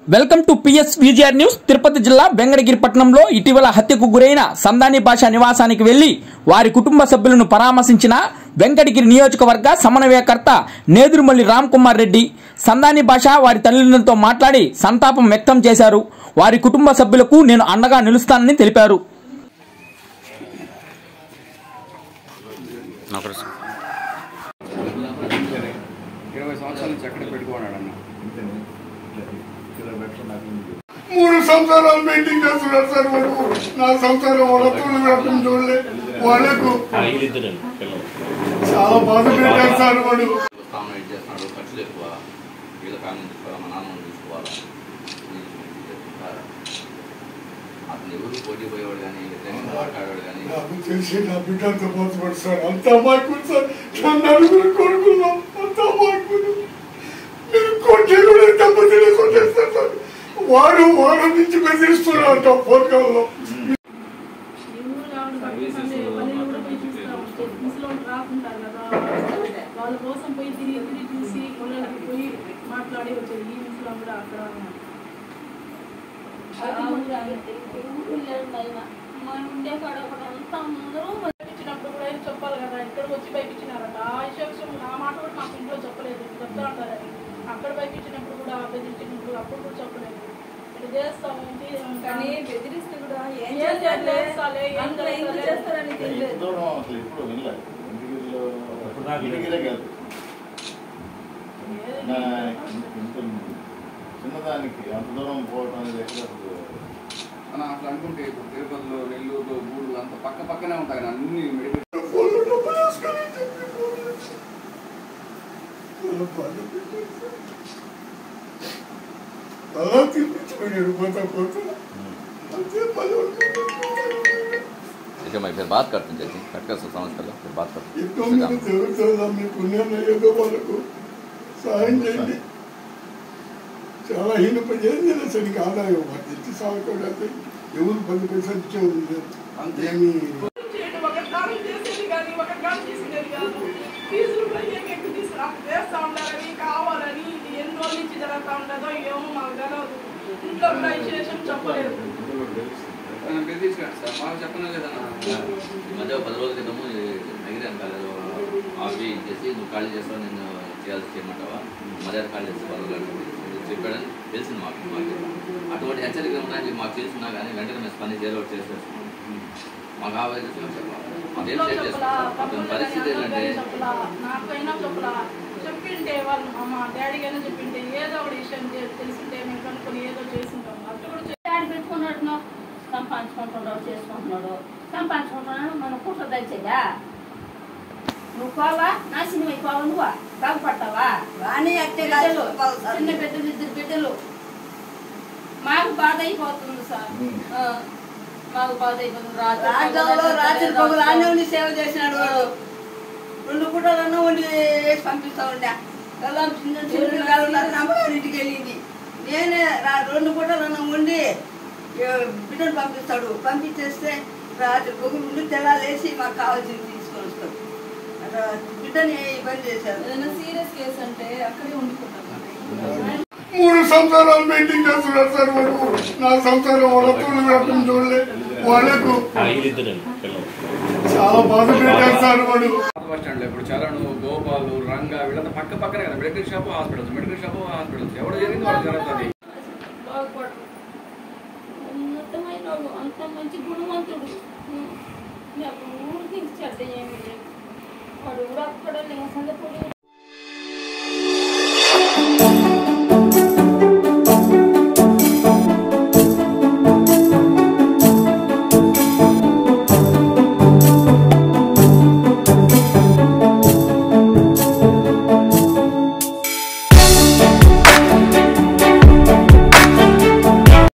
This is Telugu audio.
Welcome to PS VGR news Tirupati జిల్లా వెంకటగిరి పట్టణంలో ఇటీవల హత్యకు గురైన సందాని భాష నివాసానికి వెళ్లి వారి కుటుంబ సభ్యులను పరామర్శించిన వెంకటగిరి నియోజకవర్గ సమన్వయకర్త నేదురుమల్లి రామ్ కుమార్ రెడ్డి సందాని భాష వారి తల్లిదండ్రులతో మాట్లాడి సంతాపం వ్యక్తం చేశారు వారి కుటుంబ సభ్యులకు నేను అండగా నిలుస్తానని తెలిపారు ఇరవై సంవత్సరాల నుంచి ఎక్కడ పెట్టుకున్నాడు అన్న మూడు సంవత్సరాలు మెయింటైన్ చేస్తున్నారు సార్ వాడు నా సంసారం వాళ్ళ తోడు వ్యాపం చూడలే వాళ్ళకు చాలా బాధ పెట్టారు సార్ వాడు స్థానం ఏం చేస్తున్నాడు ఖర్చులు ఎక్కువ వీళ్ళ ఫ్యామిలీ చూసుకోవాలా మా నాన్నని చూసుకోవాలా అతను ఎవరు పోటీ పోయేవాడు కానీ వ్యతిరేకంగా మాట్లాడేవాడు కానీ నాకు తెలిసి నా బిడ్డలతో పోతున్నాడు సార్ అంత అమాయకుడు సార్ నా నలుగురు కొడుకున్నాం అంత అమాయకుడు మీరు కొట్టే కూడా దెబ్బతిని కొట్టేస్తారు సార్ వాడు వాడు నుంచి బెదిరిస్తున్నాడు ఫోన్ కాల్లో వాళ్ళ కోసం పోయి తిరిగి తిరిగి చూసి కొల్లకి పోయి మాట్లాడి వచ్చేది ఈ ముసలాం కూడా అక్కడ ఉన్నారు. ఇచ్చినప్పుడు కూడా ఏం చెప్పాలి కదా ఇక్కడికి వచ్చి పైపించినారట ఆ విషయం ఆ మాట కూడా మాకు ఇంట్లో చెప్పలేదు చెప్తా ఉంటారు అది. అక్కడ పైపించినప్పుడు కూడా బెదిరించినప్పుడు అప్పుడు కూడా చెప్పలేదు ఇట్లా చేస్తాము కానీ బెదిరిస్తే కూడా ఏం ఏం చేస్తారులే, చేస్తారులే, ఏం అందులో ఎందుకు చేస్తారులే. చేస్తారని తెలియదు దూరం అసలు ఎప్పుడు వినలేదు ఇంటిగిరిలో ఇంటిగిరే కాదు నా ఇంత చిన్నదానికి అంత దూరం పోవటం అనేది ఎక్కడ అసలు అన్న అట్లా అనుకుంటే ఇప్పుడు తిరుపతిలో నెల్లూరు గూడు అంత పక్క పక్కనే ఉంటాయి అన్న. అన్ని మెడికల్ ఫోన్లో డబ్బులు వేసుకొని చెప్పి ఫోన్ చేసి. చాలా బాధ పెట్టారు సార్. అలా తిప్పించుకున్నాడు పోతా పోతా అంతే పది వరకు ठीक है मैं फिर बात करते हैं जैसे कट कर समझ कर लो फिर बात करते ఎంతో हैं మీరు జరుగుతుందా మీ పుణ్యాన్ని ఏదో వాళ్ళకు సహాయం చేయండి చాలా హీన పని ఏం చేయలేదు సరిగ్గా ఆదాయం వాటి తెచ్చి సాగుకోవడానికి ఎవరు పది పైసలు ఇచ్చేవాళ్ళు లేరు అంతే. ఏమి చేయడం ఒక కాలం చేసేది కానీ ఒక కాలం చేసేది కాదు ఫీజులు కూడా ఏం ఎక్కువ తీసుకురా చేస్తా ఉండాలని కావాలని ఇది ఎన్ని రోజుల నుంచి జరుగుతా ఉండదో ఏమో మాకు తెలియదు ఇంట్లో కూడా ఈ విశేషం చెప్పలేదు బెదిరించాడు సార్ మాకు చెప్పనే లేదన్న ఈ మధ్య ఒక పది రోజుల క్రితము నగిరాను కాలేదు ఆఫీ చేసి నువ్వు ఖాళీ చేస్తావు నేను చేయాల్సి చేయమంటావా మర్యాద ఖాళీ చేస్తే వాళ్ళు చెప్పాడని తెలిసింది మాకు మాకు అటువంటి హెచ్చరికలు ఉన్నాయి మాకు తెలుసున్నా కానీ వెంటనే మేము స్పందించి ఏదో ఒకటి చేసేస్తున్నాం మాకు ఆ వయసు చెప్పాలి మాకేం ఇంట్లో షేర్ చెప్పలా చేస్తాం అతని పరిస్థితి ఏంటంటే చెప్పలా నాకైనా చెప్పలా చెప్పింటే వాళ్ళు మా డాడీకైనా చెప్పింటే ఏదో ఒకటి విషయం తె- తెలిసింటే మేము కనుక్కొని ఏదో చేసింటాం అట్లా కూడా చే- డాడీ పెట్టుకున్నాడు సంపాదించుకుంటున్నాడు చేసుకుంటున్నాడు సంపాదించుకుంటున్నాడు మనం కుట్ర తెచ్చేదా నువ్వు పోవా నాశనం అయిపోవా నువ్వు బాగుపడతావా కానీ అట్టే బిడ్డలు కాదు సార్. చిన్న బిడ్డలు ఇద్దరు బిడ్డలు మాకు బాధ అయిపోతుంది సార్ ఆ, మాకు బాధ అయిపోతుంది రాత్రి రాజ్యంలో రాత్రి పగులు అన్నం సేవ చేసినాడు వాడు రెండు పూటలన్నా వండి వేసి పంపిస్తా ఉండే ఎలా చిన్న చిన్న పిల్లలు ఉన్నారు నా అమ్మగారి ఇంటికి వెళ్ళింది నేనే రా- రెండు పూటలన్నా వండి ఏ, బిడ్డను పంపిస్తాడు పంపించేస్తే రాత్రి పొగులు ఉండి తెల్లాలేసి మాకు కావాల్సింది తీసుకొని వస్తాడు అట్లా బిడ్డని ఇబ్బంది చేశారు ఏదైనా సీరియస్ కేసు అంటే అక్కడే ఉండిపోతాం మూడు సంవత్సరాలు మెయింటైన్ చేస్తున్నారు సార్ వాడు నా సంసారం వాళ్ళ తోడు వ్యాపం చూడలే వాళ్ళకు చాలా బాధ పెట్టారు సార్ వాడు పాత బస్ స్టాండ్లో ఇప్పుడు చరణు గోపాలు రంగా వీళ్ళంతా పక్క పక్కనే కదా medical shop hospitals medical shop hospitals ఎవరు జరిగింది వాళ్ళు జరుగుతుంది బాగుపడు ఉన్నతమైన వాడు, అంత మంచి గుణవంతుడు నాకు ఊరికి చెడ్డ ఏమి లేదు వాడు కూడా అక్కడ లేకుండా